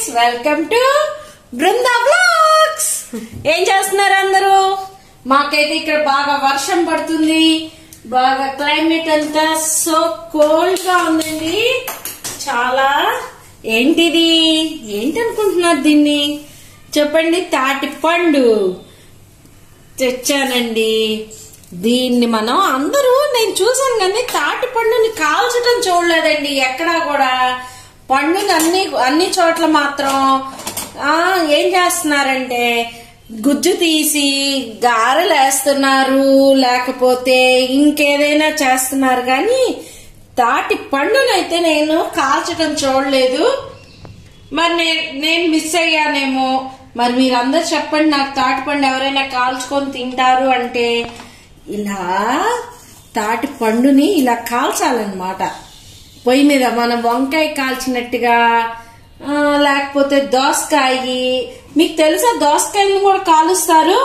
Welcome to Brinda blogs ఏం చేస్తున్నారు అందరూ మాకైతే ఇక్కడ బాగా వర్షం పడుతుంది బాగా క్లైమేట్ అంతా సో కోల్డ్ గా ఉందండి చాలా ఏంటిది ఏంటి అనుకుంటున్నారు దీన్ని చెప్పండి తాటి పండు తెచ్చానండి దీన్ని మనం అందరూ నేను చూసాను కానీ తాటి పండుని కాల్చడం చూడలేదండి ఎక్కడా కూడా పండుని అన్ని అన్ని చోట్ల మాత్రం ఆ ఏం చేస్తున్నారంటే గుజ్జు తీసి గారెలు వేస్తున్నారు లేకపోతే ఇంకేదైనా చేస్తున్నారు కానీ తాటి పండునైతే నేను కాల్చడం చూడలేదు మరి నేను నేను మిస్ అయ్యానేమో మరి మీరందరూ చెప్పండి నాకు తాటిపండు ఎవరైనా కాల్చుకొని తింటారు అంటే ఇలా తాటి పండుని ఇలా కాల్చాలన్నమాట పొయ్యి మీద మనం వంకాయ కాల్చినట్టుగా ఆ, లేకపోతే దోసకాయ మీకు తెలుసా దోసకాయలను కూడా కాలుస్తారు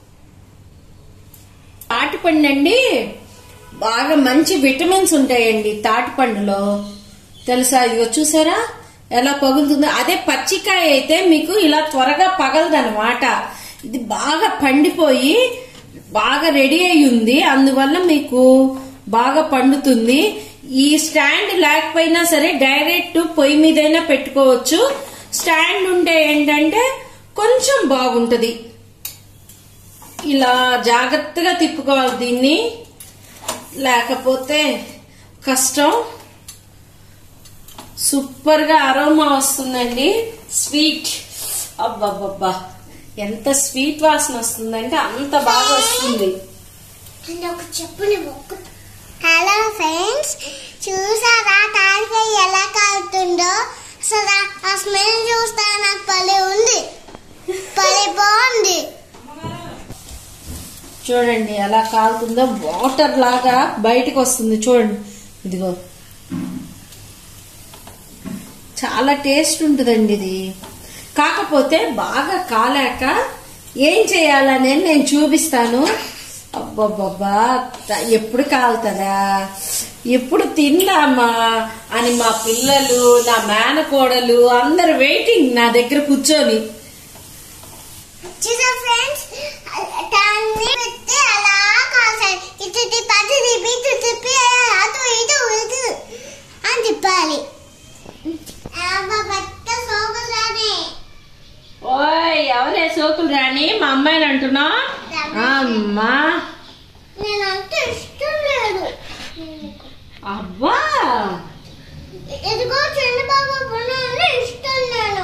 తాటిపండు అండి బాగా మంచి విటమిన్స్ ఉంటాయండి తాటిపండులో తెలుసా ఇదిగో చూసారా ఎలా పగులుతుందో అదే పచ్చికాయ అయితే మీకు ఇలా త్వరగా పగలదనమాట ఇది బాగా పండిపోయి బాగా రెడీ అయి ఉంది అందువల్ల మీకు బాగా పండుతుంది ఈ స్టాండ్ లేకపోయినా సరే డైరెక్ట్ పొయ్యి మీదైనా పెట్టుకోవచ్చు స్టాండ్ ఉంటే ఏంటంటే కొంచెం బాగుంటది ఇలా జాగ్రత్తగా తిప్పుకోవాలి దీన్ని లేకపోతే కష్టం సూపర్ గా అరోమా వస్తుందండి స్వీట్ అబ్బబ్బబ్బా ఎంత స్వీట్ వాసన వస్తుందంటే అంత బాగా వస్తుంది అండ్ ఒక చెప్పుని మొక్కు హలో ఫ్రెండ్స్ చూసారా తాలికాయ ఎలా కాలుతుందో అసలు ఆ స్మెల్ చూస్తే నాకు పని ఉంది పని బాగుంది చూడండి ఎలా కాలుతుందో వాటర్ లాగా బయటకు వస్తుంది చూడండి ఇదిగో చాలా టేస్ట్ ఉంటుందండి ఇది కాకపోతే బాగా కాలాక ఏం చేయాలనేది నేను చూపిస్తాను అబ్బబ్బబ్బా త- ఎప్పుడు కాలుతుందా ఎప్పుడు తిందామా అని మా పిల్లలు నా మేనకోడలు అందరు వెయిటింగ్ నా దగ్గర కూర్చొని చూసా ఫ్రెండ్స్ దాన్ని పెట్టి అలా కాసాయి ఇటు తిప్పి అటు తిప్పి ఇటు తిప్పి అటు ఇటు ఇటు అని తిప్పాలి అబ్బా పట్ట సోకులానే ఓయ్ ఎవరే సోకులు రాని మా అమ్మాయిని అంటున్నా అమ్మా నేనంటే ఇష్టం లేదు అబ్బా ఇదిగో చంద్రబాబు పుణ్యాన్ని ఇష్టం నేను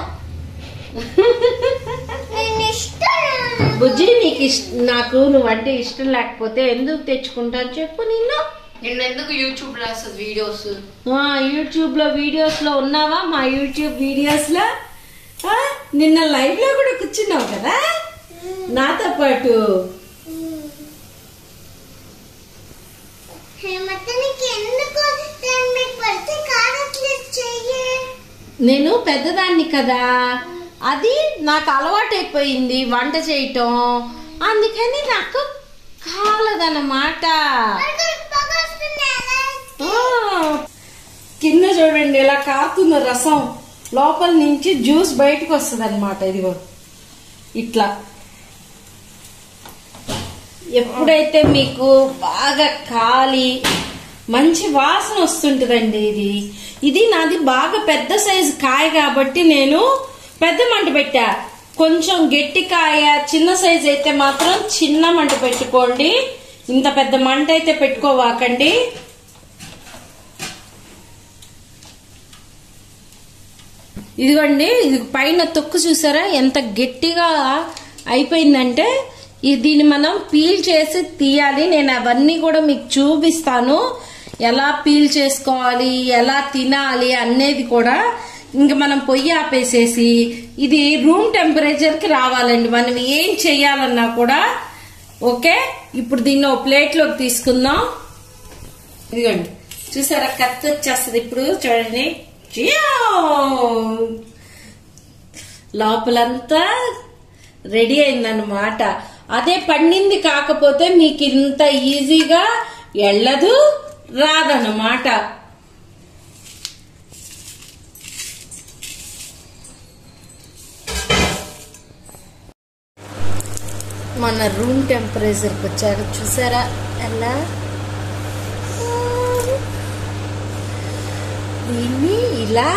నేను ఇష్టం లేదు. బుజ్జి నీకు ఇష్ట నాకు నువ్వంటే ఇష్టం లేకపోతే ఎందుకు తెచ్చుకుంటాను చెప్పు నిన్ను నిన్నెందుకు యూట్యూబ్ లో వస్తుంది వీడియోస్ ఆ, యూట్యూబ్ లో వీడియోస్ లో ఉన్నావా మా యూట్యూబ్ వీడియోస్ లో ఆ, నిన్న లైవ్ లో కూడా కూర్చున్నావు కదా నాతో పాటు హేమత్త నీకు ఎందుకు నేను మీకు పడితే కారట్లేదు చెయ్యి నేను పెద్దదాన్ని కదా అది నాకు అలవాటైపోయింది వంట చేయటం అందుకని నాకు కాలదన్నమాట మరి పొగ వస్తుంది ఎలా? ఆ, కింద చూడండి ఇలా కారుతుంది రసం లోపల నుంచి జ్యూస్ బయటకు వస్తుంది అనమాట ఇదిగో ఇట్లా ఎప్పుడైతే మీకు బాగా కాలి మంచి వాసన వస్తుంటుందండి ఇది ఇది నాది బాగా పెద్ద సైజు కాయ కాబట్టి నేను పెద్ద మంట పెట్టా కొంచెం గట్టి కాయ చిన్న సైజు అయితే మాత్రం చిన్న మంట పెట్టుకోండి ఇంత పెద్ద మంట అయితే పెట్టుకోవాకండి ఇదిగోండి ఇది పైన తొక్కు చూసారా ఎంత గట్టిగా అయిపోయిందంటే ఇది దీన్ని మనం పీల్ చేసి తీయాలి నేను అవన్నీ కూడా మీకు చూపిస్తాను ఎలా పీల్ చేసుకోవాలి ఎలా తినాలి అనేది కూడా ఇంక మనం పొయ్యి ఆపేసేసి ఇది రూమ్ టెంపరేచర్ కి రావాలండి మనం ఏం చెయ్యాలన్నా కూడా ఓకే ఇప్పుడు దీన్ని ఒక ప్లేట్లోకి తీసుకుందాం ఇదిగోండి చూసారా కత్తి వచ్చేస్తుంది ఇప్పుడు చూడండి జియావ్! లోపలంతా రెడీ అయిందన్నమాట అదే పండింది కాకపోతే మీకు ఇంత ఈజీగా ఎళ్ళదు రాదన్నమాట మన రూమ్ టెంపరేచర్కి వచ్చాక చూసారా ఎలా దీన్ని ఇలా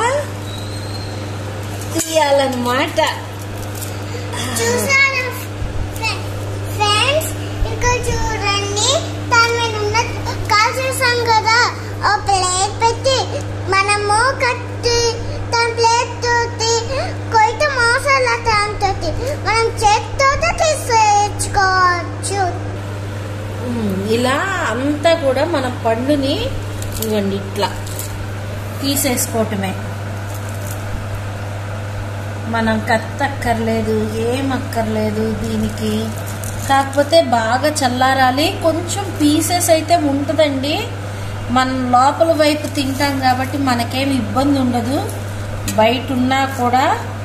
తీయాలన్నమాట చూసారా ఫ్రెండ్స్ ఇక్కడ చూడండి దాని మీద ఉన్న కాల్ చేసాం కదా ఓ ప్లేట్ పెట్టి మనము కట్టి దాని ప్లేట్ తోటి కొయ్య మోసాల దాంతో మనం చేతితో తీసేసుకోవచ్చు ఉమ్, ఇలా అంతా కూడా మన పండుని ఇవ్వండి ఇట్లా తీసేసుకోవటమే మనం కత్తి అక్కర్లేదు ఏం అక్కర్లేదు దీనికి కాకపోతే బాగా చల్లారాలి కొంచెం పీసెస్ అయితే ఉంటుందండి మనం లోపల వైపు తింటాం కాబట్టి మనకేం ఇబ్బంది ఉండదు బయట ఉన్నా కూడా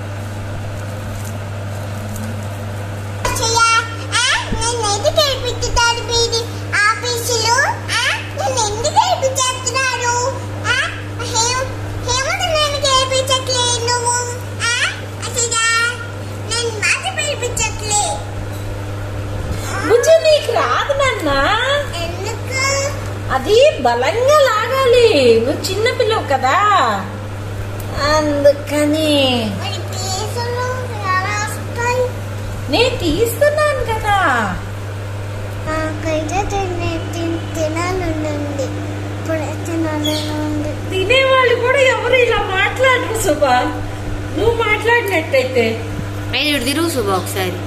చెయ్యా నేను ఎందుకు ఏడిపించుతాడు వీడి ఆఫీసులు నన్ను ఎందుకు ఏడిపించేస్తున్నాడు హేమంత్ నేను ఏడిపించట్లేదు నువ్వు అసలు నేను మాట పిలిపించట్లే బుజ్జి నీకు రాదు నాన్న ఎందుకు అది బలంగా లాగాలి నువ్వు చిన్న పిల్లవు కదా అందుకని మరి పీసులు ఎలా వస్తాయి నేను తీస్తున్నాను కదా నాకైతే తినే తినాలండి ఇప్పుడే తినాలని తినేవాళ్ళు కూడా ఎవరు ఇలా మాట్లాడరు సుభా నువ్వు మాట్లాడినట్టయితే అయితే ఇటు తిరుగు శుభ ఒకసారి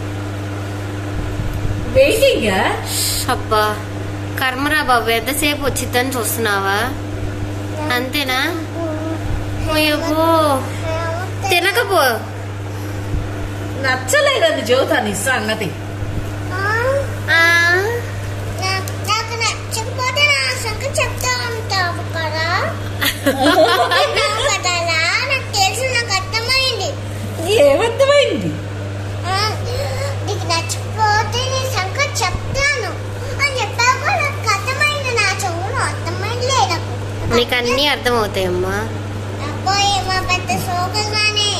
వెయిటింగ్ అబ్బా కర్మరా బాబు ఎంతసేపు వచ్చిద్దని చూస్తున్నావా అంతేనా అయ్యో తినకపో నచ్చలేదని చెబుతాను ఈ సంగతి ఆ, నాకు నచ్చకపోతే నా సంగతి చెప్తా ఉంటావు కదా అంటున్నావు కదా నాకు తెలుసు నాకు అర్థమైంది ఏమర్థమైంది ఆ, నీకు నచ్చకపోతే నీ సంగతి చెప్తాను అని చెప్పాక నాకు అర్థమైంది నా చెవులు అర్థమైంది నాకు నీకు అన్నీ అర్థమవుతాయమ్మా అబ్బాయి మా పెద్ద సోకగానే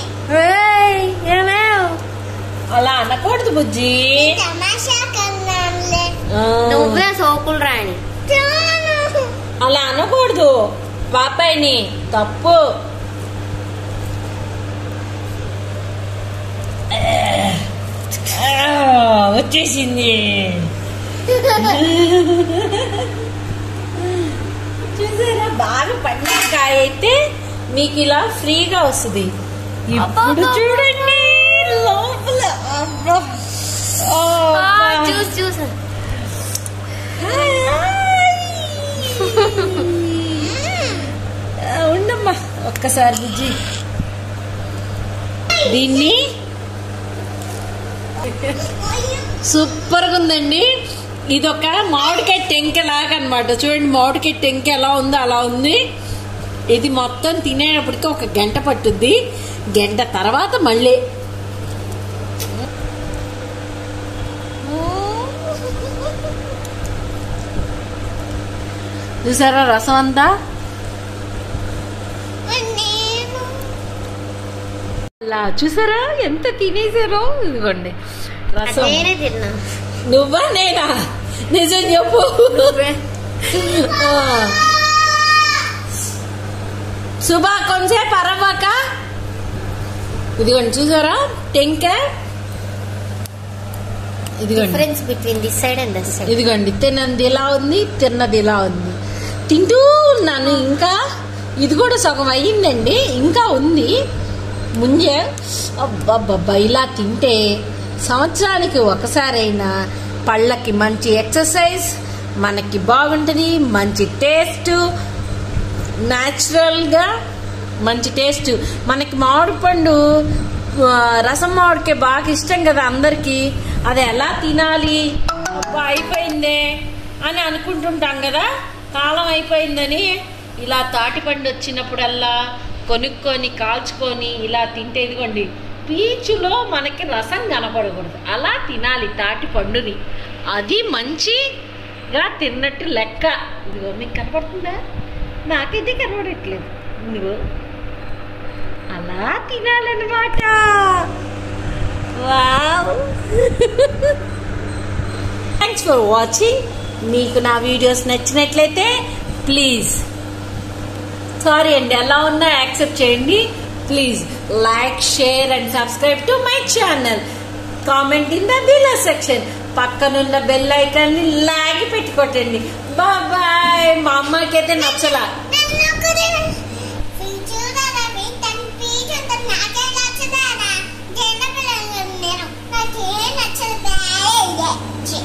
అలా అనకూడదు బుజ్జి తమాషా కన్నానులే ఆ, నువ్వే సోకులు రాని చాలు. అలా అనకూడదు పాపాయిని తప్పు ఆ, వచ్చేసింది చూసారా బాగా పండిన కాయ అయితే మీకు ఇలా ఫ్రీగా వస్తుంది ఇప్పుడు చూడండి లోపల అబ్బా. అబ్బా. చూసి చూసి హాయ్. ఆ, ఉండమ్మా ఒక్కసారి బుజ్జి దీన్ని సూపర్గా ఉందండి ఇదొక మామిడికాయ టెంక లాగా అనమాట చూడండి మామిడికాయ టెంక ఎలా ఉందో అలా ఉంది ఇది మొత్తం తినేటప్పటికి ఒక గంట పట్టుద్ది గంట తర్వాత మళ్ళీ చూసారా రసం అంతా నేను అలా చూసారా ఎంత తినేసారో ఇదిగోండి రసం నేనే తిన్నా నువ్వా నేనా నిజం చెప్పు ఆ. సుభా కొంచెంసేపు అరవాక ఇదిగోండి చూసారా టెంకాయ ఇదిగోండి difference between this side and this side ఇదిగోండి తిన్నది ఇలా ఉంది తిన్నది ఇలా ఉంది తింటూ ఉన్నాను ఇంకా ఇది కూడా సగం అయ్యిందండి ఇంకా ఉంది ముంజే అబ్బబ్బబ్బా ఇలా తింటే సంవత్సరానికి ఒకసారైనా పళ్ళకి మంచి ఎక్సర్సైజ్ మనకి బాగుంటుంది మంచి టేస్ట్ న్యాచురల్గా మంచి టేస్ట్ మనకి మామిడి పండు ఆ, రసం మామిడికాయ బాగా ఇష్టం కదా అందరికీ అది ఎలా తినాలి అబ్బా అయిపోయిందే అని అనుకుంటుంటాం కదా కాలం అయిపోయిందని ఇలా తాటిపండు వచ్చినప్పుడల్లా కొనుక్కొని కాల్చుకొని ఇలా తింటే ఇదిగోండి పీచులో మనకి రసం కనపడకూడదు అలా తినాలి తాటి పండుని అది మంచిగా తిన్నట్టు లెక్క ఇదిగో మీకు కనపడుతుందా నాకైతే కనబడట్లేదు ఇదిగో అలా తినాలన్నమాట వావ్ థ్యాంక్స్ ఫర్ వాచింగ్ మీకు నా వీడియోస్ నచ్చినట్లయితే ప్లీజ్ సారీ అండి ఎలా ఉన్నా యాక్సెప్ట్ చేయండి please like share and subscribe to my channel comment in the below section పక్కనున్న బెల్ ఐకాన్ ని లాగి పెట్టుకోటండి బాయ్ మా అమ్మకి అయితే నచ్చలా నన్ను ఒకటి చూడాలా తన పీచ్ అంత నాకే నచ్చదానా జనపిల్లలు నేను నాకేం నచ్చదు బాయ్ ఛీ.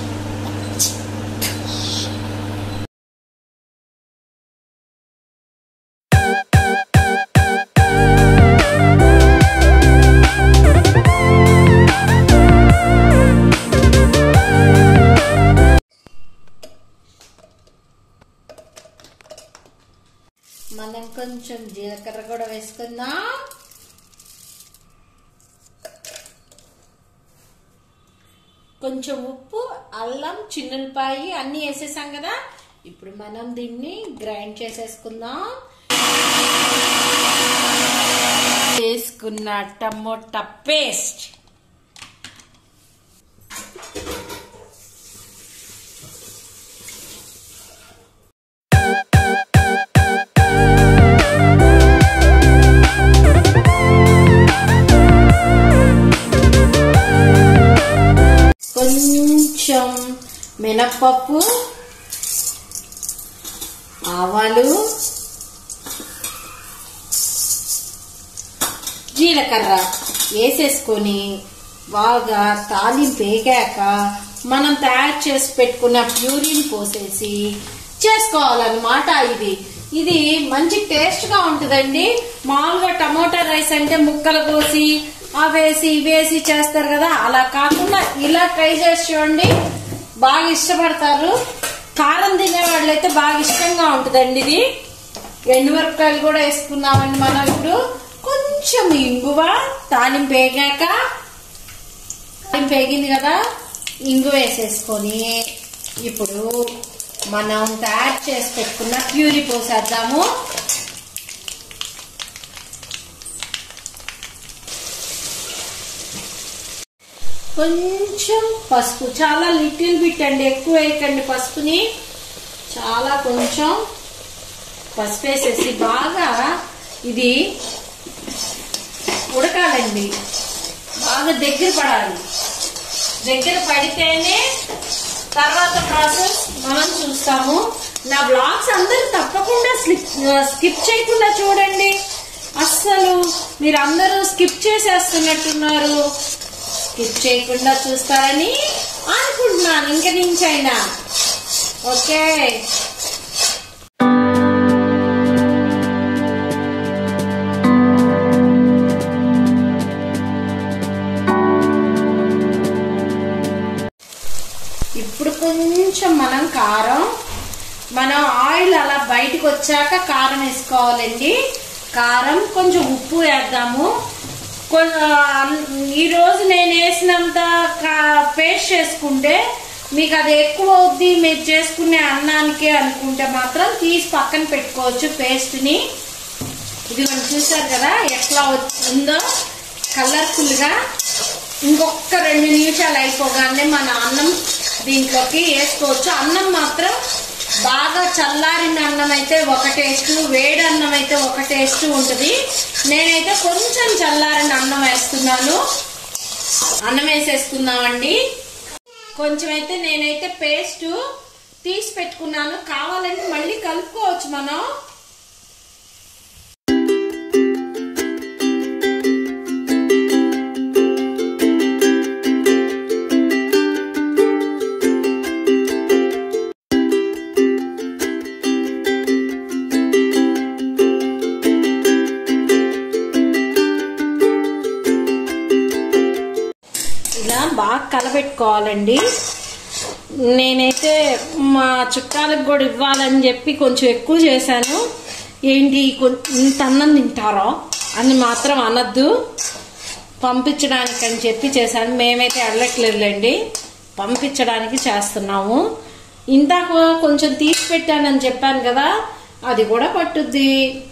మనం కొంచెం జీలకర్ర కూడా వేసుకుందాం కొంచెం ఉప్పు అల్లం చిన్నులపాయి అన్ని వేసేసాం కదా ఇప్పుడు మనం దీన్ని గ్రైండ్ చేసేసుకుందాం వేసుకున్న టమోటా పేస్ట్ కొంచెం మినప్పప్పు ఆవాలు జీలకర్ర వేసేసుకొని బాగా తాలింపు వేగాక మనం తయారు చేసి పెట్టుకున్న ప్యూరిన్ పోసేసి చేసుకోవాలన్నమాట ఇది ఇది మంచి టేస్ట్ గా ఉంటుందండి మామూలుగా టమోటా రైస్ అంటే ముక్కలు కోసి అవేసి ఇవేసి చేస్తారు కదా అలా కాకుండా ఇలా ట్రై చేసి చూడండి బాగా ఇష్టపడతారు కారం తినే వాళ్ళైతే బాగా ఇష్టంగా ఉంటుందండి ఇది ఎండుమిరపకాయలు కూడా వేసుకున్నామండి మనం ఇప్పుడు కొంచెం ఇంగువ తాలింపు వేగాక తాలింపు వేగింది కదా ఇంగు వేసేసుకొని ఇప్పుడు మనం తయారు చేసి పెట్టుకున్న ప్యూరీ పోసేద్దాము కొంచెం పసుపు చాలా లిటిల్ బిట్ అండి ఎక్కువ వేయకండి పసుపుని చాలా కొంచెం పసుపు వేసేసి బాగా ఇది ఉడకాలండి బాగా దగ్గర పడాలి దగ్గర పడితేనే తర్వాత ప్రాసెస్ మనం చూస్తాము నా బ్లాగ్స్ అందరూ తప్పకుండా స్లిప్ స్కిప్ చేయకుండా చూడండి అస్సలు మీరు అందరూ స్కిప్ చేసేస్తున్నట్టున్నారు స్కిప్ చేయకుండా చూస్తారని అనుకుంటున్నాను ఇంక నుంచైనా ఓకే ఇప్పుడు కొంచెం మనం కారం మనం ఆయిల్ అలా బయటకు వచ్చాక కారం వేసుకోవాలండి కారం కొంచెం ఉప్పు వేద్దాము కొన్- ఈ రోజు నేను వేసినంత పేస్ట్ చేసుకుంటే మీకు అది ఎక్కువ అవుద్ది మీరు చేసుకునే అన్నానికి అనుకుంటే మాత్రం తీసి పక్కన పెట్టుకోవచ్చు పేస్ట్ని ఇది మనం చూసారు కదా ఎట్లా ఉందో కలర్ఫుల్ గా ఇంకొక రెండు నిమిషాలు అయిపోగానే మన అన్నం దీంట్లోకి వేసుకోవచ్చు అన్నం మాత్రం బాగా చల్లారిన అన్నం అయితే ఒక టేస్ట్ వేడి అన్నం అయితే ఒక టేస్ట్ ఉంటుంది నేనైతే కొంచెం చల్లారిన అన్నం వేస్తున్నాను అన్నం వేసేసుకుందామండి కొంచెం అయితే నేనైతే పేస్ట్ తీసి పెట్టుకున్నాను కావాలంటే మళ్ళీ కలుపుకోవచ్చు మనం ఇలా బాగా కలబెట్టుకోవాలండి నేనైతే మా చుట్టాలకు కూడా ఇవ్వాలని చెప్పి కొంచెం ఎక్కువ చేశాను ఏంటి కొం- ఇంత అన్నం తింటారో అని మాత్రం అనద్దు పంపించడానికి అని చెప్పి చేశాను మేమైతే వెళ్ళట్లేదులేండి పంపించడానికి చేస్తున్నాము ఇందాక కొంచెం తీసి పెట్టానని చెప్పాను కదా అది కూడా పట్టుద్ది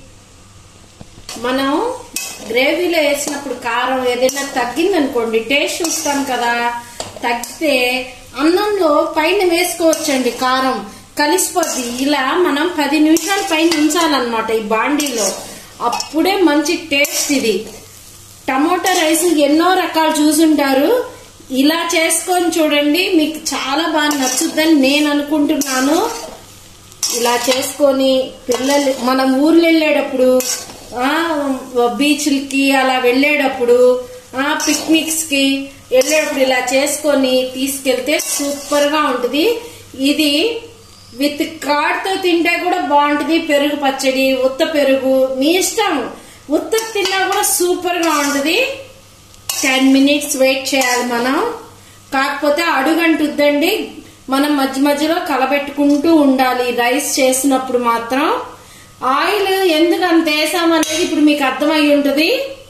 మనం గ్రేవీలో వేసినప్పుడు కారం ఏదైనా తగ్గిందనుకోండి టేస్ట్ చూస్తాం కదా తగ్గితే అన్నంలో పైన వేసుకోవచ్చండి కారం కలిసిపోద్ది ఇలా మనం పది నిమిషాల పైన ఉంచాలన్నమాట ఈ బాండీలో అప్పుడే మంచి టేస్ట్ ఇది టమోటా రైస్ ఎన్నో రకాలు చూసుంటారు ఇలా చేసుకొని చూడండి మీకు చాలా బాగా నచ్చుద్దని నేను అనుకుంటున్నాను ఇలా చేసుకొని పిల్లలు మనం ఊర్లు వెళ్ళేటప్పుడు ఆ, బీచ్లకి అలా వెళ్ళేటప్పుడు ఆ పిక్నిక్స్ కి వెళ్ళేటప్పుడు ఇలా చేసుకొని తీసుకెళ్తే సూపర్ గా ఉంటుంది ఇది విత్ కార్డ్ తో తింటే కూడా బాగుంటుంది పెరుగు పచ్చడి ఉత్త పెరుగు మీ ఇష్టం ఉత్త తిన్నా కూడా సూపర్ గా ఉంటుంది టెన్ మినిట్స్ వెయిట్ చేయాలి మనం కాకపోతే అడుగంటుద్దండి మనం మధ్య మధ్యలో కలబెట్టుకుంటూ ఉండాలి రైస్ చేసినప్పుడు మాత్రం ఆయిల్ ఎందుకు అంత వేసామనేది ఇప్పుడు మీకు అర్థమై ఉంటుంది